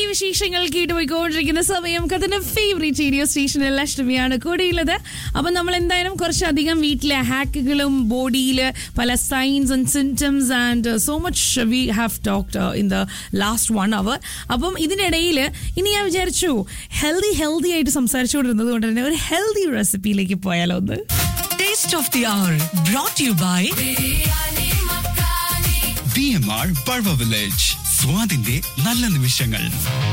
വിശേഷങ്ങൾ കേട്ടുപോയിക്കൊണ്ടിരിക്കുന്ന സമയം കഥന്റെ favourite radio സ്റ്റേഷനിൽ അഷ്ടമിയാണ് കൂടെയുള്ളത് അപ്പൊ നമ്മൾ എന്തായാലും കുറച്ചധികം വീട്ടിലെ ഹാക്കുകളും ബോഡിയിൽ പല signs and symptoms and so much we have talked in the last one hour അപ്പം ഇതിനിടയിൽ ഇനി ഞാൻ വിചാരിച്ചു ഹെൽത്തി ഹെൽത്തി ആയിട്ട് സംസാരിച്ചുകൊണ്ടിരുന്നത് കൊണ്ട് തന്നെ ഒരു ഹെൽത്തി റെസിപ്പിയിലേക്ക് പോയാലോ ഒന്ന് Taste of the Hour brought to you by B M R Balva village സ്വാദിന്റെ നല്ല നിമിഷങ്ങൾ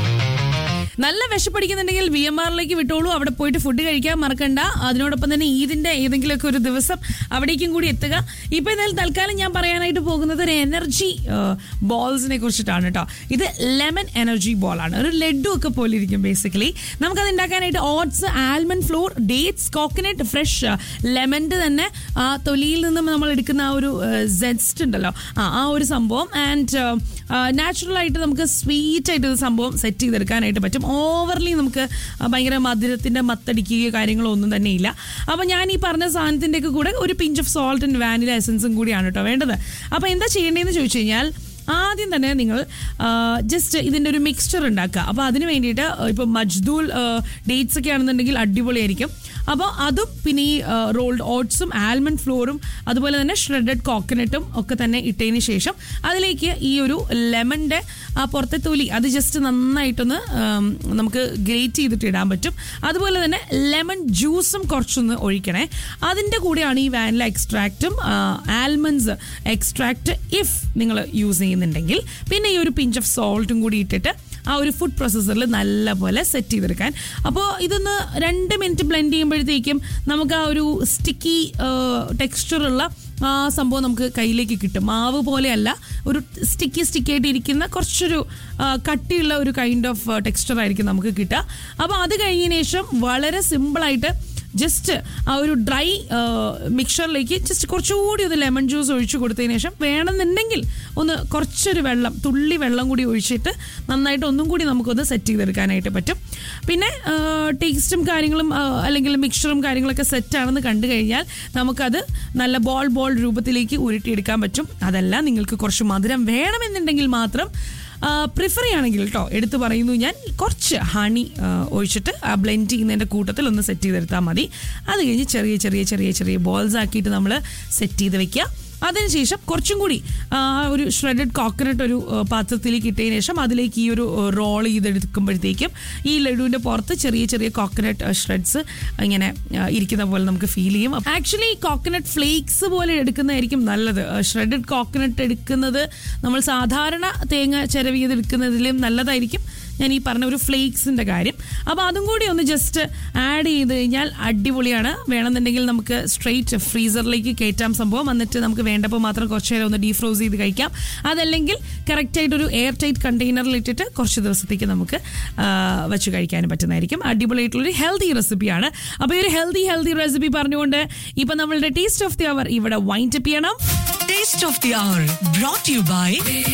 നല്ല വിശപ്പടിക്കുന്നുണ്ടെങ്കിൽ വി എം ആറിലേക്ക് വിട്ടോളൂ അവിടെ പോയിട്ട് ഫുഡ് കഴിക്കാൻ മറക്കണ്ട അതിനോടൊപ്പം തന്നെ ഈദിന്റെ ഏതെങ്കിലുമൊക്കെ ഒരു ദിവസം അവിടേക്കും കൂടി എത്തുക ഇപ്പൊ എന്തായാലും തൽക്കാലം ഞാൻ പറയാനായിട്ട് പോകുന്നത് ഒരു എനർജി ബോൾസിനെ കുറിച്ചിട്ടാണ് കേട്ടോ ഇത് ലെമൺ എനർജി ബോൾ ആണ് ഒരു ലഡു ഒക്കെ പോലെ ഇരിക്കും ബേസിക്കലി നമുക്കത് ഉണ്ടാക്കാനായിട്ട് oats almond flour dates coconut fresh ലെമൻ്റെ തന്നെ ആ തൊലിയിൽ നിന്നും നമ്മൾ എടുക്കുന്ന ആ ഒരു സെസ്റ്റ് ഉണ്ടല്ലോ ആ ആ ഒരു സംഭവം ആൻഡ് നാച്ചുറൽ ആയിട്ട് നമുക്ക് സ്വീറ്റ് ആയിട്ട് ഇത് സംഭവം സെറ്റ് ചെയ്തെടുക്കാനായിട്ട് പറ്റും ഓവർലി നമുക്ക് ആ, ഭയങ്കര മധുരത്തിന്റെ മത്തടിക്കുകയോ കാര്യങ്ങളോ ഒന്നും തന്നെ ഇല്ല അപ്പൊ ഞാൻ ഈ പറഞ്ഞ സാധനത്തിന്റെ ഒക്കെ കൂടെ ഒരു pinch of salt and vanilla എസൻസും കൂടിയാണ് കേട്ടോ വേണ്ടത് അപ്പൊ എന്താ ചെയ്യേണ്ടതെന്ന് ചോദിച്ചു കഴിഞ്ഞാൽ ആദ്യം തന്നെ നിങ്ങൾ ജസ്റ്റ് ഇതിൻ്റെ ഒരു മിക്സ്ചർ ഉണ്ടാക്കുക അപ്പോൾ അതിന് വേണ്ടിയിട്ട് ഇപ്പോൾ മജ്ദൂൽ ഡേറ്റ്സ് ഒക്കെ ആണെന്നുണ്ടെങ്കിൽ അടിപൊളിയായിരിക്കും അപ്പോൾ അതും പിന്നെ ഈ റോൾഡ് ഓട്സും ആൽമണ്ട് ഫ്ലോറും അതുപോലെ തന്നെ ഷ്രെഡഡ് കോക്കനട്ടും ഒക്കെ തന്നെ ഇട്ടതിന് ശേഷം അതിലേക്ക് ഈ ഒരു ലെമണിൻ്റെ ആ പുറത്തെ തൊലി അത് ജസ്റ്റ് നന്നായിട്ടൊന്ന് ആം, നമുക്ക് ഗ്രേറ്റ് ചെയ്തിട്ട് ഇടാൻ പറ്റും അതുപോലെ തന്നെ ലെമൺ ജ്യൂസും കുറച്ചൊന്ന് ഒഴിക്കണേ അതിൻ്റെ കൂടെയാണ് ഈ വാനില എക്സ്ട്രാക്റ്റും ആൽമണ്ട്സ് എക്സ്ട്രാക്റ്റ് ഇഫ് നിങ്ങൾ യൂസ് ചെയ്യുന്നുണ്ടെങ്കിൽ പിന്നെ ഈ ഒരു പിഞ്ച് ഓഫ് സോൾട്ടും കൂടി ഇട്ടിട്ട് ആ ഒരു ഫുഡ് പ്രോസസ്സറിൽ നല്ലപോലെ സെറ്റ് ചെയ്തെടുക്കാൻ അപ്പോൾ ഇതൊന്ന് രണ്ട് മിനിറ്റ് ബ്ലെൻഡ് ചെയ്യുമ്പോഴത്തേക്കും നമുക്ക് ആ ഒരു സ്റ്റിക്കി ടെക്സ്ചറുള്ള ആ സംഭവം നമുക്ക് കയ്യിലേക്ക് കിട്ടും മാവ് പോലെയല്ല ഒരു സ്റ്റിക്കി സ്റ്റിക്കി ആയിട്ട് ഇരിക്കുന്ന കുറച്ചൊരു ആ, കട്ടിയുള്ള ഒരു കൈൻഡ് ഓഫ് ടെക്സ്ചർ ആയിരിക്കും നമുക്ക് കിട്ടുക അപ്പോൾ അത് കഴിഞ്ഞതിന് ശേഷം വളരെ സിമ്പിളായിട്ട് ജസ്റ്റ് ആ ഒരു ഡ്രൈ മിക്സറിലേക്ക് ജസ്റ്റ് കുറച്ചുകൂടി ഒന്ന് ലെമൺ ജ്യൂസ് ഒഴിച്ചു കൊടുത്തതിന് ശേഷം വേണമെന്നുണ്ടെങ്കിൽ ഒന്ന് കുറച്ചൊരു വെള്ളം തുള്ളി വെള്ളം കൂടി ഒഴിച്ചിട്ട് നന്നായിട്ട് ഒന്നും കൂടി നമുക്കൊന്ന് സെറ്റ് ചെയ്തെടുക്കാനായിട്ട് പറ്റും പിന്നെ ടേസ്റ്റും കാര്യങ്ങളും ആ, അല്ലെങ്കിൽ മിക്സറും കാര്യങ്ങളൊക്കെ സെറ്റ് ആണെന്ന് കണ്ടു കഴിഞ്ഞാൽ നമുക്കത് നല്ല ബോൾ ബോൾ രൂപത്തിലേക്ക് ഉരുട്ടിയെടുക്കാൻ പറ്റും അതല്ല നിങ്ങൾക്ക് കുറച്ച് മധുരം വേണമെന്നുണ്ടെങ്കിൽ മാത്രം പ്രിഫർ ചെയ്യുകയാണെങ്കിൽ കേട്ടോ എടുത്തു പറയുന്നു ഞാൻ കുറച്ച് ഹണി ഒഴിച്ചിട്ട് ആ ബ്ലെൻഡ് ചെയ്യുന്നതിൻ്റെ കൂട്ടത്തിൽ ഒന്ന് സെറ്റ് ചെയ്തെടുത്താൽ മതി അത് കഴിഞ്ഞ് ചെറിയ ചെറിയ ചെറിയ ചെറിയ ബോൾസ് ആക്കിയിട്ട് നമ്മൾ സെറ്റ് ചെയ്ത് വെക്കുക അതിനുശേഷം കുറച്ചും കൂടി ആ, ഒരു ഷ്രെഡഡ് കോക്കനട്ട് ഒരു ആ, പാത്രത്തിലേക്ക് ഇട്ടതിന് ശേഷം അതിലേക്ക് ഈ ഒരു റോൾ ചെയ്തെടുക്കുമ്പോഴത്തേക്കും ഈ ലഡുവിൻ്റെ പുറത്ത് ചെറിയ ചെറിയ കോക്കനട്ട് ഷ്രെഡ്സ് ഇങ്ങനെ ആ, ഇരിക്കുന്ന പോലെ നമുക്ക് ഫീൽ ചെയ്യും ആക്ച്വലി കോക്കനട്ട് ഫ്ലേക്സ് പോലെ എടുക്കുന്നതായിരിക്കും നല്ലത് ഷ്രെഡഡ് കോക്കനട്ട് എടുക്കുന്നത് നമ്മൾ സാധാരണ തേങ്ങ ചിരവിയത് എടുക്കുന്നതിലും നല്ലതായിരിക്കും ഞാൻ ഈ പറഞ്ഞ ഒരു ഫ്ലേക്സിന്റെ കാര്യം അപ്പോൾ അതും കൂടി ഒന്ന് ജസ്റ്റ് ആഡ് ചെയ്ത് കഴിഞ്ഞാൽ അടിപൊളിയാണ് വേണമെന്നുണ്ടെങ്കിൽ നമുക്ക് സ്ട്രെയിറ്റ് ഫ്രീസറിലേക്ക് കയറ്റാം സംഭവം എന്നിട്ട് നമുക്ക് വേണ്ടപ്പോൾ മാത്രം കുറച്ച് നേരം ഒന്ന് ഡീഫ്രോസ് ചെയ്ത് കഴിക്കാം അതല്ലെങ്കിൽ കറക്റ്റായിട്ട് ഒരു എയർ ടൈറ്റ് കണ്ടെയ്നറിൽ ഇട്ടിട്ട് കുറച്ച് ദിവസത്തേക്ക് നമുക്ക് ആ, വെച്ച് കഴിക്കാനും പറ്റുന്നതായിരിക്കും അടിപൊളിയായിട്ടുള്ളൊരു ഹെൽത്തി റെസിപ്പിയാണ് അപ്പോൾ ഈ ഒരു ഹെൽത്തി ഹെൽത്തി റെസിപ്പി പറഞ്ഞുകൊണ്ട് ഇപ്പം നമ്മളുടെ ടേസ്റ്റ് ഓഫ് ദി അവർ ഇവിടെ വൈൻഡ് അപ്പ് ചെയ്യണം Taste of the Hour brought to you by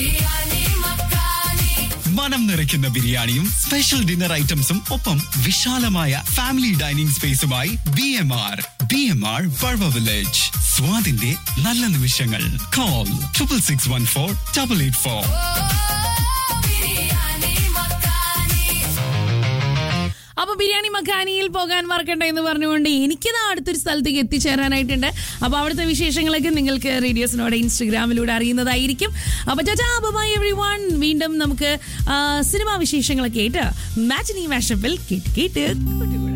മനം നിറയ്ക്കുന്ന ബിരിയാണിയും സ്പെഷ്യൽ ഡിന്നർ ഐറ്റംസും ഒപ്പം വിശാലമായ ഫാമിലി ഡൈനിങ് സ്പേസുമായി B M R B M R Balva village സ്വാദിന്റെ നല്ല നിമിഷങ്ങൾ call triple six one four double eight four അപ്പൊ ബിരിയാണി മക്കാനിയിൽ പോകാൻ മറക്കണ്ട എന്ന് പറഞ്ഞുകൊണ്ട് എനിക്കിതാ അടുത്തൊരു സ്ഥലത്തേക്ക് എത്തിച്ചേരാനായിട്ടുണ്ട് അപ്പൊ അവിടുത്തെ വിശേഷങ്ങളൊക്കെ നിങ്ങൾക്ക് റേഡിയോസിനോട് ഇൻസ്റ്റഗ്രാമിലൂടെ അറിയുന്നതായിരിക്കും അപ്പൊ ചാച്ചാ ബൈ എവറി വൺ വീണ്ടും നമുക്ക് ആ, സിനിമാ വിശേഷങ്ങളൊക്കെ ആയിട്ട് മാച്ചിനി വാഷപ്പിൽ കേട്ട് കേട്ട് കൂട്ടുകൂടാം